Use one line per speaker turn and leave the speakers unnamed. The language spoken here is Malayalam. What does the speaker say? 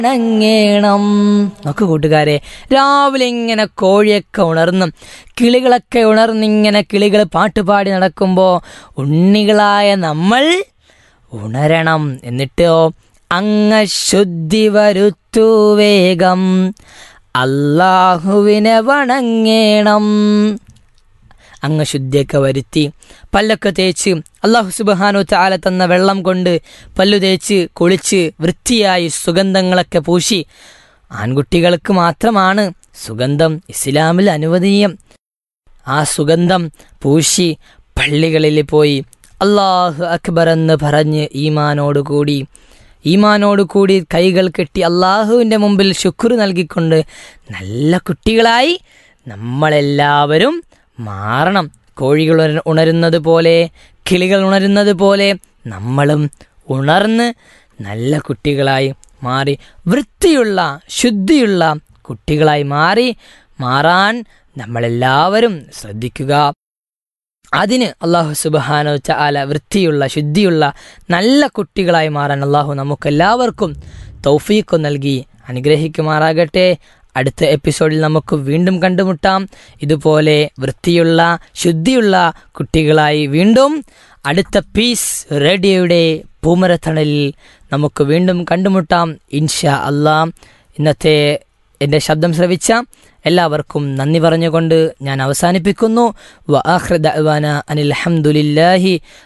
ണങ്ങേണം നോക്ക് കൂട്ടുകാരെ രാവിലെ ഇങ്ങനെ കോഴിയൊക്കെ ഉണർന്നും കിളികളൊക്കെ ഉണർന്നിങ്ങനെ കിളികൾ പാട്ടുപാടി നടക്കുമ്പോൾ ഉണ്ണികളായ നമ്മൾ ഉണരണം എന്നിട്ടോ അങ്ങ ശുദ്ധി വരുത്തു വേഗം അള്ളാഹുവിനെ വണങ്ങേണം അങ്ങ് ശുദ്ധിയൊക്കെ വരുത്തി പല്ലൊക്കെ തേച്ച് അള്ളാഹു സുബാനു താല തന്ന വെള്ളം കൊണ്ട് പല്ലു തേച്ച് കുളിച്ച് വൃത്തിയായി സുഗന്ധങ്ങളൊക്കെ പൂശി ആൺകുട്ടികൾക്ക് മാത്രമാണ് സുഗന്ധം ഇസ്ലാമിൽ അനുവദനീയം ആ സുഗന്ധം പൂശി പള്ളികളിൽ പോയി അള്ളാഹു അക്ബർ എന്ന് പറഞ്ഞ് ഈമാനോടുകൂടി ഈമാനോടുകൂടി കൈകൾ കെട്ടി അള്ളാഹുവിൻ്റെ മുമ്പിൽ ശുക്ർ നൽകിക്കൊണ്ട് നല്ല കുട്ടികളായി നമ്മളെല്ലാവരും മാറണം കോഴികൾ ഉണര- ഉണരുന്നത് പോലെ കിളികൾ ഉണരുന്നത് പോലെ നമ്മളും ഉണർന്ന് നല്ല കുട്ടികളായി മാറി വൃത്തിയുള്ള ശുദ്ധിയുള്ള കുട്ടികളായി മാറി മാറാൻ നമ്മളെല്ലാവരും ശ്രദ്ധിക്കുക അതിന് അള്ളാഹു സുബാനോ ചാല വൃത്തിയുള്ള ശുദ്ധിയുള്ള നല്ല കുട്ടികളായി മാറാൻ അള്ളാഹു നമുക്കെല്ലാവർക്കും തൗഫീഖ് നൽകി അനുഗ്രഹിക്കുമാറാകട്ടെ അടുത്ത എപ്പിസോഡിൽ നമുക്ക് വീണ്ടും കണ്ടുമുട്ടാം ഇതുപോലെ വൃത്തിയുള്ള ശുദ്ധിയുള്ള കുട്ടികളായി വീണ്ടും അടുത്ത പീസ് റേഡിയോയുടെ പൂമരത്തണലിൽ നമുക്ക് വീണ്ടും കണ്ടുമുട്ടാം ഇൻഷാ അല്ലാ ഇന്നത്തെ എൻ്റെ ശബ്ദം ശ്രവിച്ച എല്ലാവർക്കും നന്ദി പറഞ്ഞുകൊണ്ട് ഞാൻ അവസാനിപ്പിക്കുന്നു വ ആഖിറ ദഅ്വാന അനിൽ ഹംദുലില്ലാഹി